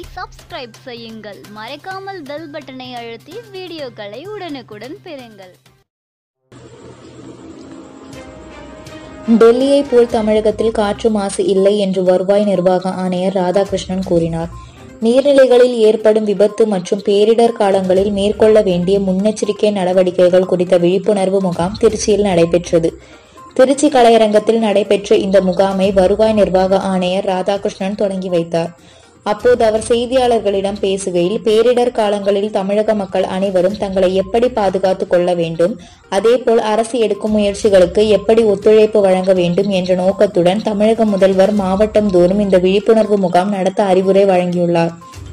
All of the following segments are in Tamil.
சப்ஸ்கிரைப் செய்யுங்கள் மறக்காமல் பெல் பட்டனை அழுத்தி வீடியோக்களை உடனுக்குடன் பெறுங்கள் டெல்லியை போல் தமிழகத்தில் காற்று மாசு இல்லை என்று வருவாய் நிர்வாக ஆணையர் ராதாகிருஷ்ணன் கூறினார் நீர்நிலைகளில் ஏற்படும் விபத்து மற்றும் பேரிடர் காலங்களில் மேற்கொள்ள வேண்டிய முன்னெச்சரிக்கை நடவடிக்கைகள் குறித்த விழிப்புணர்வு முகாம் திருச்சியில் நடைபெற்றது திருச்சி கலையரங்கத்தில் நடைபெற்ற இந்த முகாமை வருவாய் நிர்வாக ஆணையர் ராதாகிருஷ்ணன் தொடங்கி வைத்தார் அப்போது அவர் செய்தியாளர்களிடம் பேசுகையில் பேரிடர் காலங்களில் தமிழக மக்கள் அனைவரும் தங்களை எப்படி பாதுகாத்துக் கொள்ள வேண்டும் அதேபோல் அரசு எடுக்கும் முயற்சிகளுக்கு எப்படி ஒத்துழைப்பு வழங்க வேண்டும் என்ற நோக்கத்துடன் தமிழக முதல்வர் மாவட்டம் தோறும் இந்த விழிப்புணர்வு முகாம் நடத்த அறிவுரை வழங்கியுள்ளார்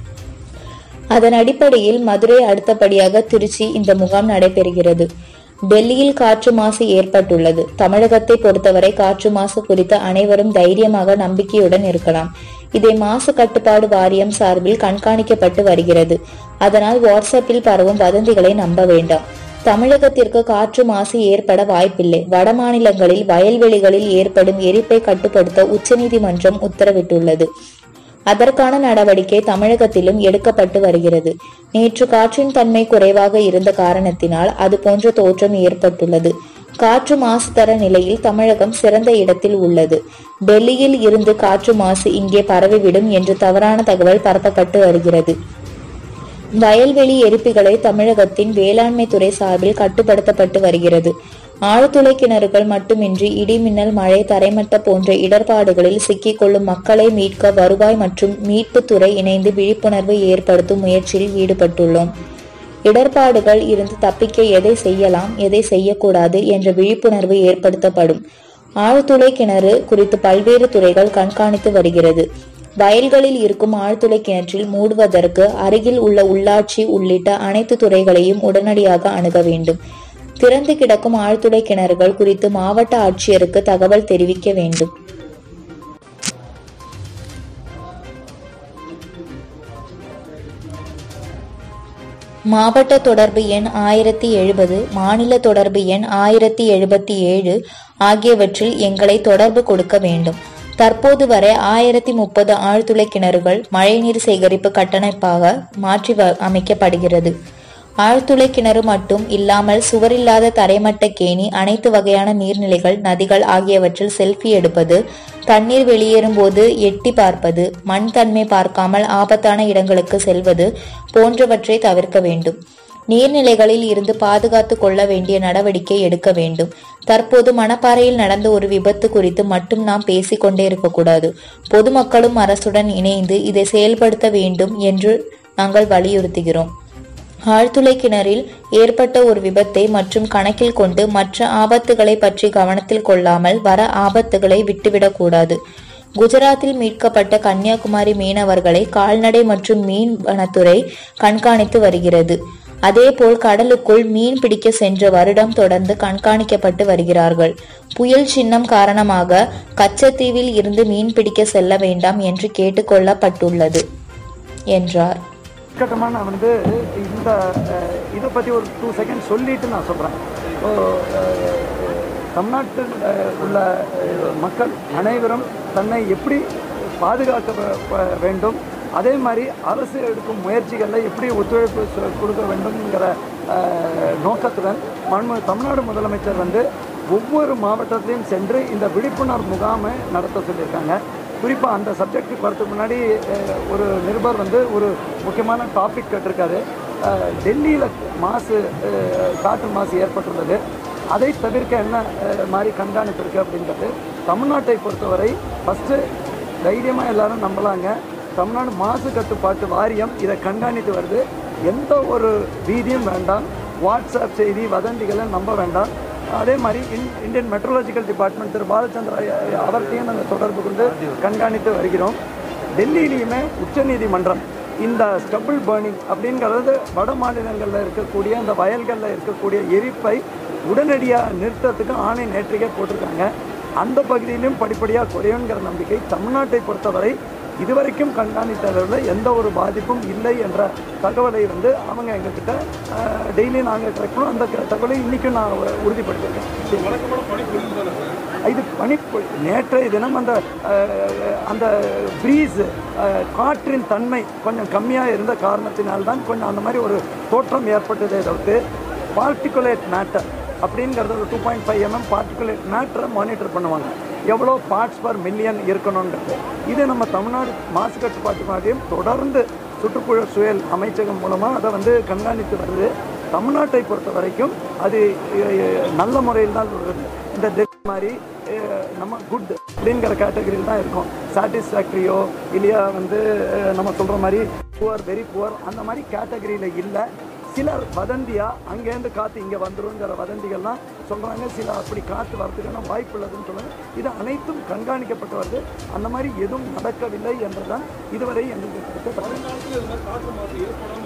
அதன் அடிப்படையில் மதுரை அடுத்தபடியாக திருச்சி இந்த முகாம் நடைபெறுகிறது டெல்லியில் காற்று மாசு ஏற்பட்டுள்ளது தமிழகத்தை பொறுத்தவரை காற்று மாசு குறித்து அனைவரும் தைரியமாக நம்பிக்கையுடன் இருக்கலாம் இதை மாசு கட்டுப்பாடு வாரியம் சார்பில் கண்காணிக்கப்பட்டு வருகிறது அதனால் வாட்ஸ்அப்பில் பரவும் வதந்திகளை நம்ப வேண்டாம் தமிழகத்திற்கு காற்று மாசு ஏற்பட வாய்ப்பில்லை வட மாநிலங்களில் வயல்வெளிகளில் ஏற்படும் எரிப்பை கட்டுப்படுத்த உச்சநீதிமன்றம் உத்தரவிட்டுள்ளது அதற்கான நடவடிக்கை தமிழகத்திலும் எடுக்கப்பட்டு வருகிறது நேற்று காற்றின் தன்மை குறைவாக இருந்த காரணத்தினால் அது போன்ற தோற்றம் ஏற்பட்டுள்ளது காற்று மாசு தர நிலையில் தமிழகம் சிறந்த இடத்தில் உள்ளது டெல்லியில் இருந்து காற்று மாசு இங்கே பரவிவிடும் என்று தவறான தகவல் பரப்பப்பட்டு வருகிறது வயல்வெளி எரிப்புகளை தமிழகத்தின் வேளாண்மை துறை சார்பில் கட்டுப்படுத்தப்பட்டு வருகிறது ஆழ்துளை கிணறுகள் மட்டுமின்றி இடிமின்னல் மழை தரைமட்ட போன்ற இடர்பாடுகளில் சிக்கிக் கொள்ளும் மக்களை மீட்க வருவாய் மற்றும் மீட்புத்துறை இணைந்து விழிப்புணர்வு ஏற்படுத்தும் முயற்சியில் ஈடுபட்டுள்ளோம் இடர்பாடுகள் இருந்து தப்பிக்க எதை செய்யலாம் எதை செய்யக்கூடாது என்ற விழிப்புணர்வு ஏற்படுத்தப்படும் ஆழ்துளை கிணறு குறித்து பல்வேறு துறைகள் கண்காணித்து வருகிறது வயல்களில் இருக்கும் ஆழ்துளை கிணற்றில் மூடுவதற்கு அருகில் உள்ள உள்ளாட்சி உள்ளிட்ட அனைத்து துறைகளையும் உடனடியாக அணுக வேண்டும் திறந்து கிடக்கும் ஆழ்துளை கிணறுகள் குறித்து மாவட்ட ஆட்சியருக்கு தகவல் தெரிவிக்க வேண்டும் மாவட்ட தொடர்பு எண் ஆயிரத்தி எழுபது மாநில தொடர்பு எண் ஆயிரத்தி எழுபத்தி ஏழு ஆகியவற்றில் எங்களை தொடர்பு கொடுக்க வேண்டும் தற்போது வரை ஆயிரத்தி முப்பது ஆழ்துளை கிணறுகள் மழைநீர் சேகரிப்பு கட்டமைப்பாக மாற்றி அமைக்கப்படுகிறது ஆழ்துளை கிணறு மட்டும் இல்லாமல் சுவரில்லாத தரைமட்ட கேணி அனைத்து வகையான நீர்நிலைகள் நதிகள் ஆகியவற்றில் செல்ஃபி எடுப்பது தண்ணீர் வெளியேறும் போது எட்டி பார்ப்பது மண் தன்மை பார்க்காமல் ஆபத்தான இடங்களுக்கு செல்வது போன்றவற்றை தவிர்க்க வேண்டும் நீர்நிலைகளில் இருந்து பாதுகாத்து கொள்ள வேண்டிய நடவடிக்கை எடுக்க வேண்டும் தற்போது மணப்பாறையில் நடந்த ஒரு விபத்து குறித்து மட்டும் நாம் பேசிக்கொண்டே இருக்கக்கூடாது பொதுமக்களும் அரசுடன் இணைந்து இதை செயல்படுத்த வேண்டும் என்று நாங்கள் வலியுறுத்துகிறோம் ஆழ்துளை கிணறில் ஏற்பட்ட ஒரு விபத்தை மற்றும் கணக்கில் கொண்டு மற்ற ஆபத்துகளை பற்றி கவனத்தில் கொள்ளாமல் வர ஆபத்துகளை விட்டுவிடக்கூடாது குஜராத்தில் மீட்கப்பட்ட கன்னியாகுமரி மீனவர்களை கால்நடை மற்றும் மீன் வனத்துறை கண்காணித்து வருகிறது அதேபோல் கடலுக்குள் மீன் பிடிக்க சென்ற வருடம் தொடர்ந்து கண்காணிக்கப்பட்டு வருகிறார்கள் புயல் சின்னம் காரணமாக கச்சத்தீவில் இருந்து மீன் பிடிக்க செல்ல வேண்டாம் என்று கேட்டுக்கொள்ளப்பட்டுள்ளது என்றார் கட்டமாக நான் வந்து இந்த அஹ், இதை பற்றி ஒரு டூ செகண்ட் சொல்லிட்டு நான் சொல்கிறேன் ஸோ தமிழ்நாட்டில் அஹ், உள்ள அஹ், மக்கள் அனைவரும் தன்னை எப்படி பாதுகாக்க வ- வ- வேண்டும் அதே மாதிரி அரசு எடுக்கும் முயற்சிகளில் எப்படி ஒத்துழைப்பு சொ- கொடுக்க வேண்டும்ங்கிற அஹ், நோக்கத்துடன் மன்மு தமிழ்நாடு முதலமைச்சர் வந்து ஒவ்வொரு மாவட்டத்திலையும் சென்று இந்த விழிப்புணர்வு முகாமை நடத்த சொல்லியிருக்காங்க குறிப்பாக அந்த சப்ஜெக்ட்டுக்கு வரதுக்கு முன்னாடி அஹ், ஒரு நிருபர் வந்து ஒரு முக்கியமான டாபிக் கேட்டிருக்காரு டெல்லியில் மாசு அஹ், காற்று மாசு ஏற்பட்டுள்ளது அதை தவிர்க்க என்ன அஹ், மாதிரி கண்காணிப்பு இருக்குது அப்படின்றது தமிழ்நாட்டை பொறுத்தவரை ஃபஸ்ட்டு தைரியமாக எல்லாரும் நம்பலாங்க தமிழ்நாடு மாசு கட்டுப்பாட்டு வாரியம் இதை கண்காணித்து வருது எந்த ஒரு பீதியும் வேண்டாம் வாட்ஸ்அப் செய்தி வதந்திகளை நம்ப வேண்டாம் அதே மாதிரி இன் இந்தியன் மெட்ரோலாஜிக்கல் டிபார்ட்மெண்ட் திரு பாலச்சந்திர ஐயா- அவர்கிட்டையும் நாங்கள் தொடர்பு கொண்டு கண்காணித்து வருகிறோம் டெல்லியிலையுமே உச்சநீதிமன்றம் இந்த ஸ்டபிள் பர்னிங் அப்படிங்கிறது வட மாநிலங்களில் இருக்கக்கூடிய அந்த வயல்களில் இருக்கக்கூடிய எரிப்பை உடனடியாக நிறுத்தத்துக்கு ஆணை நேற்றைக்கே போட்டிருக்காங்க அந்த பகுதியிலும் படிப்படியாக குறையுங்கிற நம்பிக்கை தமிழ்நாட்டை பொறுத்தவரை இதுவரைக்கும் கண்காணித்தளவில் எந்த ஒரு பாதிப்பும் இல்லை என்ற தகவலை வந்து அவங்க எங்ககிட்ட டெய்லி நாங்கள் ட்ரெக் பண்ணோம் அந்த க- தகவலை இன்றைக்கும் நான் உ- உறுதிப்படுத்தியிருக்கேன் இது பனிப்பொழி நேற்றைய தினம் அந்த அஹ், அந்த ப்ரீஸ் காற்றின் தன்மை கொஞ்சம் கம்மியாக இருந்த காரணத்தினால்தான் கொஞ்சம் அந்த மாதிரி ஒரு தோற்றம் ஏற்பட்டதே தவிர்த்து பார்ட்டிகுலேட் மேட்டர் அப்படிங்கிறது ஒரு two point five MM particulate மேட்டரை மானிட்டர் பண்ணுவாங்க எவ்வளோ பார்ட்ஸ் பர் மில்லியன் இருக்கணுன்றது இது நம்ம தமிழ்நாடு மாசு கட்டுப்பாட்டு வாரியம் தொடர்ந்து சுற்றுப்புற சூழல் அமைச்சகம் மூலமாக அதை வந்து கண்காணித்து வருது தமிழ்நாட்டை பொறுத்த வரைக்கும் அது அஹ், நல்ல முறையில் தான் வருது இந்த டெல்லி மாதிரி அஹ், நம்ம குட் அப்படிங்கிற கேட்டகரியில் தான் இருக்கும் சாட்டிஸ்ஃபேக்டரியோ இல்லையா வந்து அஹ், நம்ம சொல்கிற மாதிரி புவர் வெரி புவர் அந்த மாதிரி கேட்டகரியில் இல்லை சிலர் வதந்தியா அங்கேருந்து காற்று இங்கே வந்துருங்கிற வதந்திகள்லாம் சொல்கிறாங்க சில அப்படி காற்று வரதுக்கான வாய்ப்பு உள்ளதுன்னு சொல்லுவாங்க இது அனைத்தும் கண்காணிக்கப்பட்டு வருது அந்த மாதிரி எதுவும் நடக்கவில்லை என்றுதான் இதுவரை எங்களுக்கு கிடைத்த தகவல்.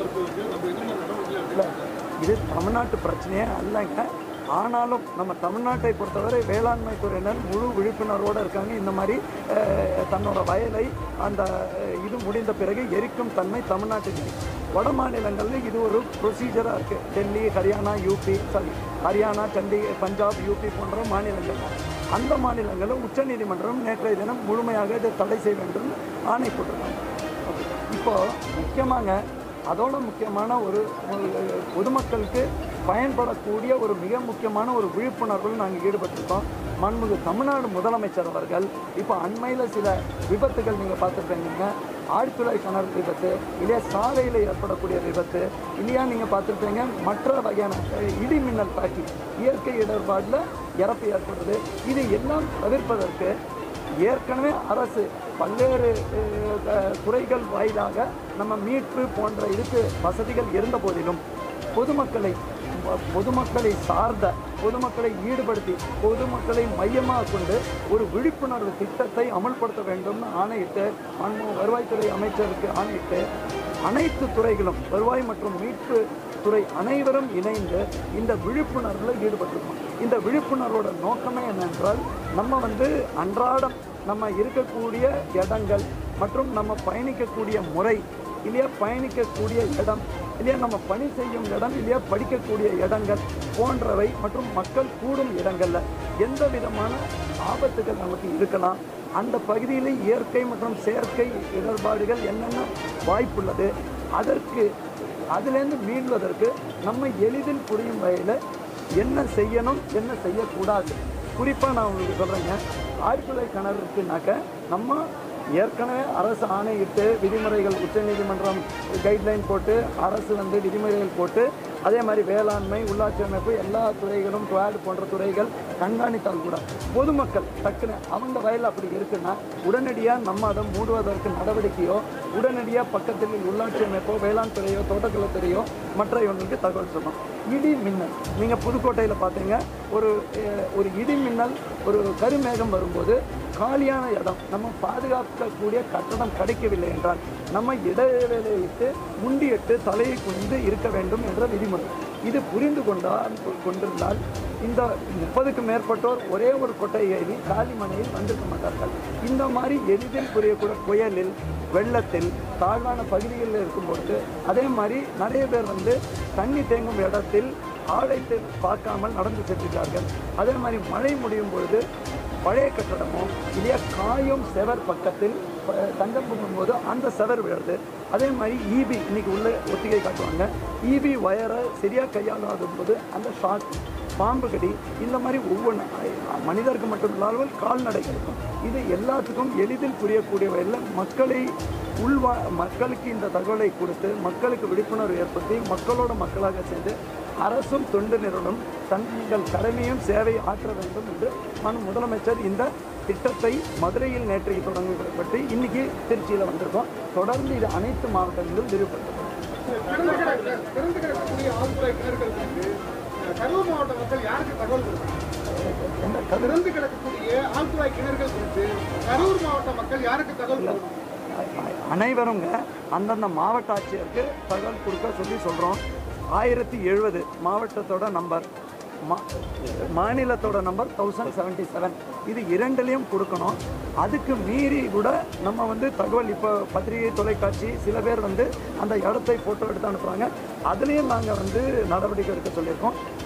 இல்லை இது தமிழ்நாட்டு பிரச்சனையே அல்லங்க ஆனாலும் நம்ம தமிழ்நாட்டை பொறுத்தவரை வேளாண்மை துறையினர் முழு விழிப்புணர்வோடு இருக்காங்க இந்த மாதிரி அஹ், தன்னோட வயலை அந்த அஹ், இது முடிந்த பிறகு எரிக்கும் தன்மை தமிழ்நாட்டுக்கு இருக்கு. வட மாநிலங்களில் இது ஒரு ப்ரொசீஜராக இருக்குது டெல்லி ஹரியானா யூபி சாரி ஹரியானா சண்டி பஞ்சாப் யூபி போன்ற மாநிலங்கள் அந்த மாநிலங்களில் உச்சநீதிமன்றம் நேற்றைய தினம் முழுமையாக இதை தடை செய்ய வேண்டும் ஆணை போட்டிருக்காங்க இப்போ முக்கியமாங்க அதோட முக்கியமான ஒரு ஒரு பொதுமக்களுக்கு பயன்படக்கூடிய ஒரு மிக முக்கியமான ஒரு விழிப்புணர்வில் நாங்கள் ஈடுபட்டிருக்கோம் மண்முகு தமிழ்நாடு முதலமைச்சர் அவர்கள் இப்போ அண்மையில் சில விபத்துகள் நீங்கள் பார்த்துருப்பீங்க ஆழ்துளை கிணறு விபத்து இல்லையா சாலையில் ஏற்படக்கூடிய விபத்து இல்லையா நீங்கள் பார்த்துருப்பீங்க மற்ற வகையான அஹ், இடி மின்னல் தாக்கி இயற்கை இடர்பாடில் இறப்பு ஏற்படுறது இது எல்லாம் தவிர்ப்பதற்கு ஏற்கனவே அரசு பல்வேறு அஹ், க- துறைகள் வாயிலாக நம்ம மீட்பு போன்ற இதுக்கு வசதிகள் இருந்த போதிலும் பொதுமக்களை பொ- பொதுமக்களை சார்ந்த பொதுமக்களை ஈடுபடுத்தி பொதுமக்களை மையமாக கொண்டு ஒரு விழிப்புணர்வு திட்டத்தை அமல்படுத்த வேண்டும்னு ஆணையிட்டு மாண்பு வருவாய்த்துறை அமைச்சருக்கு ஆணையிட்டு அனைத்து துறைகளும் வருவாய் மற்றும் மீட்பு துறை அனைவரும் இணைந்து இந்த விழிப்புணர்வில் ஈடுபட்டிருக்கோம் இந்த விழிப்புணர்வோட நோக்கமே என்னென்றால் நம்ம வந்து அன்றாடம் நம்ம இருக்கக்கூடிய இடங்கள் மற்றும் நம்ம பயணிக்கக்கூடிய முறை இல்லையா பயணிக்கக்கூடிய இடம் இல்லையா நம்ம பணி செய்யும் இடம் இல்லையா படிக்கக்கூடிய இடங்கள் போன்றவை மற்றும் மக்கள் கூடும் இடங்களில் எந்த விதமான ஆபத்துகள் நமக்கு இருக்கலாம் அந்த பகுதியில் இயற்கை மற்றும் செயற்கை இடர்பாடுகள் என்னென்ன வாய்ப்புள்ளது அதற்கு அதிலேருந்து மீள்வதற்கு நம்ம எளிதில் புரியும் வகையில் என்ன செய்யணும் என்ன செய்யக்கூடாது குறிப்பாக நான் உங்களுக்கு சொல்கிறேங்க ஆழ்துளை கிணறு இருக்குனாக்க நம்ம ஏற்கனவே அரசு ஆணையிட்டு விதிமுறைகள் உச்சநீதிமன்றம் கைட்லைன் போட்டு அரசு வந்து விதிமுறைகள் போட்டு அதே மாதிரி வேளாண்மை உள்ளாட்சி அமைப்பு எல்லா துறைகளும் குவாட் போன்ற துறைகள் கண்காணித்தால் கூட பொதுமக்கள் டக்குன்னு அவங்க வயல் அப்படி இருக்குன்னா உடனடியாக நம்ம அதை மூடுவதற்கு நடவடிக்கையோ உடனடியாக பக்கத்தில் உள்ளாட்சி அமைப்போ வேளாண் துறையோ தோட்டக்கலைத்துறையோ மற்ற இவங்களுக்கு தகவல் சொல்லணும் இடி மின்னல் நீங்கள் புதுக்கோட்டையில் பார்த்தீங்க ஒரு அஹ், ஒரு இடி மின்னல் ஒரு கருமேகம் வரும்போது காலியான இடம் நம்ம பாதுகாக்கக்கூடிய கட்டடம் கிடைக்கவில்லை என்றால் நம்ம இடைவேளையிட்டு முண்டியிட்டு தலையை குனிந்து இருக்க வேண்டும் என்ற விதிமுறை இது புரிந்து கொண்டால் கொண்டிருந்தால் இந்த முப்பதுக்கு மேற்பட்டோர் ஒரே ஒரு கொட்டை ஏறி காலிமனையில் வந்திருக்க மாட்டார்கள் இந்த மாதிரி எளிதில் புரியக்கூடிய புயலில் வெள்ளத்தில் தாழ்வான பகுதிகளில் இருக்கும்பொழுது அதே மாதிரி நிறைய பேர் வந்து தண்ணி தேங்கும் இடத்தில் ஆழத்தை பார்க்காமல் நடந்து சென்றார்கள் அதே மாதிரி மழை முடியும் பொழுது பழைய கட்டடமோ இல்லையா காயும் செவர் பக்கத்தில் ப- தங்கம் போகும்போது அந்த செவர் விழுது அதே மாதிரி ஈபி இன்னைக்கு உள்ள ஒத்திகை காட்டுவாங்க ஈபி வயரை சரியாக கையாளாத போது அந்த ஷாக் பாம்பு கடி இந்த மாதிரி ஒவ்வொன்று மனிதருக்கு மட்டும் இல்லாமல் கால்நடைகளுக்கும் இது எல்லாத்துக்கும் எளிதில் புரியக்கூடிய வகையில் மக்களை உள்வா மக்களுக்கு இந்த தகவலை கொடுத்து மக்களுக்கு விழிப்புணர்வு ஏற்படுத்தி மக்களோட மக்களாக சேர்ந்து அரசும் தொண்டு நிறுவனம் தங்கள் கடமையும் சேவை ஆற்ற வேண்டும் என்று மனு முதலமைச்சர் இந்த திட்டத்தை மதுரையில் நேற்றைக்கு தொடங்கப்பட்டு இன்னைக்கு திருச்சியில் வந்திருக்கோம் தொடர்ந்து இது அனைத்து மாவட்டங்களிலும் விரிவுபடுத்தப்படும் திறந்து கிடக்கக்கூடிய ஆழ்துறை கிணறுகள் குறித்து அஹ், கரூர் மாவட்ட மக்கள் யாருக்கு தகவல் கொடுத்தாங்க எந்த கதிர திறந்து கிடக்கக்கூடிய ஆழ்துறை கிணறுகள் குறித்து கரூர் மாவட்ட மக்கள் யாருக்கு தகவல் கொடுத்தாங்க அனைவருங்க அந்தந்த மாவட்ட ஆட்சியருக்கு தகவல் கொடுக்க சொல்லி சொல்கிறோம் ஆயிரத்தி எழுபது மாவட்டத்தோட நம்பர் மா மாநிலத்தோட நம்பர் தௌசண்ட் செவன்ட்டி செவன் இது இரண்டுலேயும் கொடுக்கணும் அதுக்கு மீறி கூட நம்ம வந்து தகவல் இப்போ பத்திரிகை தொலைக்காட்சி சில பேர் வந்து அந்த இடத்தை ஃபோட்டோ எடுத்து அனுப்புகிறாங்க அதுலேயும் நாங்கள் வந்து நடவடிக்கை எடுக்க சொல்லியிருக்கோம்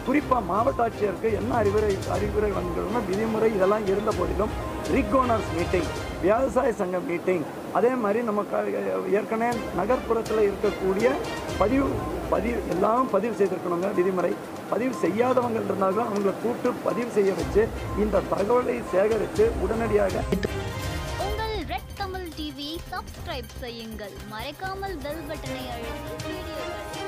குறிப்பாக மாவட்ட ஆட்சியருக்கு என்ன அறிவுரை அறிவுரை வந்துள்ளன விதிமுறை இதெல்லாம் இருந்த போதிலும் ரிக் ஓனர்ஸ் மீட்டிங் விவசாய சங்க மீட்டிங் அதே மாதிரி நம்ம க- ஏற்கனவே நகர்ப்புறத்தில் இருக்கக்கூடிய பதிவு பதிவு எல்லாம் பதிவு செய்திருக்கணுங்க விதிமுறை பதிவு செய்யாதவங்க இருந்தாலும் அவங்கள கூட்டு பதிவு செய்ய வச்சு இந்த தகவலை சேகரித்து உடனடியாக உங்கள் ரெட் தமிழ் டிவியை சப்ஸ்கிரைப் செய்யுங்கள் மறக்காமல் பெல் பட்டனை அழுத்தி வீடியோக்களை